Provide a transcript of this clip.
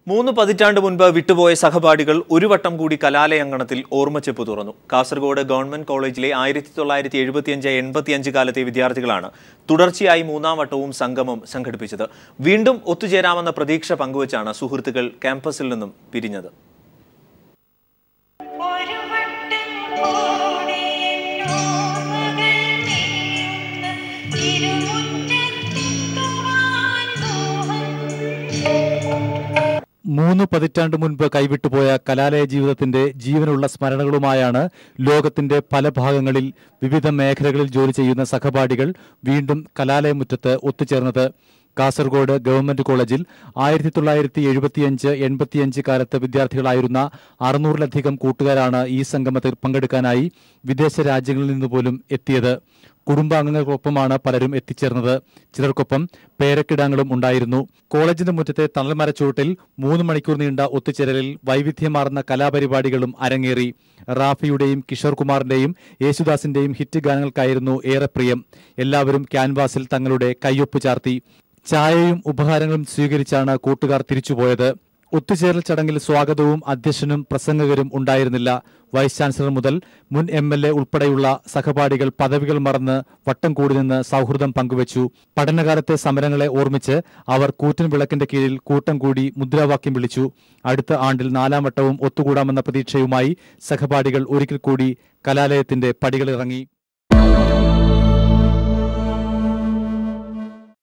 മൂന്ന് പതിറ്റാണ്ട് മുൻപ് വിട്ടുപോയ സഹപാഠികൾ ഒരു വട്ടം കൂടി കലാലയങ്കണത്തിൽ ഓർമ്മച്ചെപ്പ് തുറന്നു കാസർഗോഡ് ഗവൺമെന്റ് കോളേജിലെ ആയിരത്തി തൊള്ളായിരത്തി എഴുപത്തിയഞ്ച് എൺപത്തിയഞ്ച് കാലത്തെ വിദ്യാർത്ഥികളാണ് തുടർച്ചയായി മൂന്നാം വട്ടവും സംഗമം സംഘടിപ്പിച്ചത് വീണ്ടും ഒത്തുചേരാമെന്ന പ്രതീക്ഷ പങ്കുവച്ചാണ് സുഹൃത്തുക്കൾ ക്യാമ്പസിൽ നിന്നും പിരിഞ്ഞത് ഒരു വട്ടം കൂടി എന്നോർമ്മകൾ നീയുന്ന തിരുമുറ്റത്തെത്തുവാൻ മോഹം മൂന്ന് പതിറ്റാണ്ട് മുൻപ് കൈവിട്ടുപോയ കലാലയ ജീവിതത്തിന്റെ ജീവനുള്ള സ്മരണകളുമായാണ് ലോകത്തിന്റെ പല ഭാഗങ്ങളിൽ വിവിധ മേഖലകളിൽ ജോലി ചെയ്യുന്ന സഹപാഠികൾ വീണ്ടും കലാലയമുറ്റത്ത് ഒത്തുചേർന്നത് കാസർഗോഡ് ഗവൺമെന്റ് കോളേജിൽ ആയിരത്തി തൊള്ളായിരത്തി എഴുപത്തിയഞ്ച് എൺപത്തിയഞ്ച് കാലത്ത് വിദ്യാർത്ഥികളായിരുന്ന അറുന്നൂറിലധികം കൂട്ടുകാരാണ് ഈ സംഗമത്തിൽ പങ്കെടുക്കാനായി വിദേശ രാജ്യങ്ങളിൽ നിന്ന് പോലും എത്തിയത് കുടുംബാംഗങ്ങൾക്കൊപ്പമാണ് പലരും എത്തിച്ചേർന്നത് ചിലർക്കൊപ്പം പേരക്കിടാങ്ങളും ഉണ്ടായിരുന്നു കോളേജിന്റെ മുറ്റത്തെ തണൽമരച്ചൂട്ടിൽ മൂന്ന് മണിക്കൂർ നീണ്ട ഒത്തുചേരലിൽ വൈവിധ്യമാർന്ന കലാപരിപാടികളും അരങ്ങേറി റാഫിയുടെയും കിഷോർ കുമാറിന്റെയും യേശുദാസിന്റെയും ഹിറ്റ് ഗാനങ്ങൾക്കായിരുന്നു ഏറെ പ്രിയം എല്ലാവരും ക്യാൻവാസിൽ തങ്ങളുടെ കയ്യൊപ്പ് ചാർത്തി ചായയും ഉപഹാരങ്ങളും സ്വീകരിച്ചാണ് കൂട്ടുകാർ തിരിച്ചുപോയത് ഒത്തുചേരൽ ചടങ്ങിൽ സ്വാഗതവും അധ്യക്ഷനും പ്രസംഗകരും ഉണ്ടായിരുന്നില്ല വൈസ് ചാൻസലർ മുതൽ മുൻ എം എൽ എ ഉൾപ്പെടെയുള്ള സഹപാഠികൾ പദവികൾ മറന്ന് വട്ടം കൂടി നിന്ന് സൗഹൃദം പങ്കുവച്ചു പഠനകാലത്തെ സമരങ്ങളെ ഓർമ്മിച്ച് അവർ കൂറ്റൻ വിളക്കിന്റെ കീഴിൽ കൂട്ടം കൂടി മുദ്രാവാക്യം വിളിച്ചു അടുത്ത ആണ്ടിൽ നാലാം വട്ടവും ഒത്തുകൂടാമെന്ന പ്രതീക്ഷയുമായി സഹപാഠികൾ ഒരിക്കൽ കൂടി കലാലയത്തിന്റെ പടികളിറങ്ങി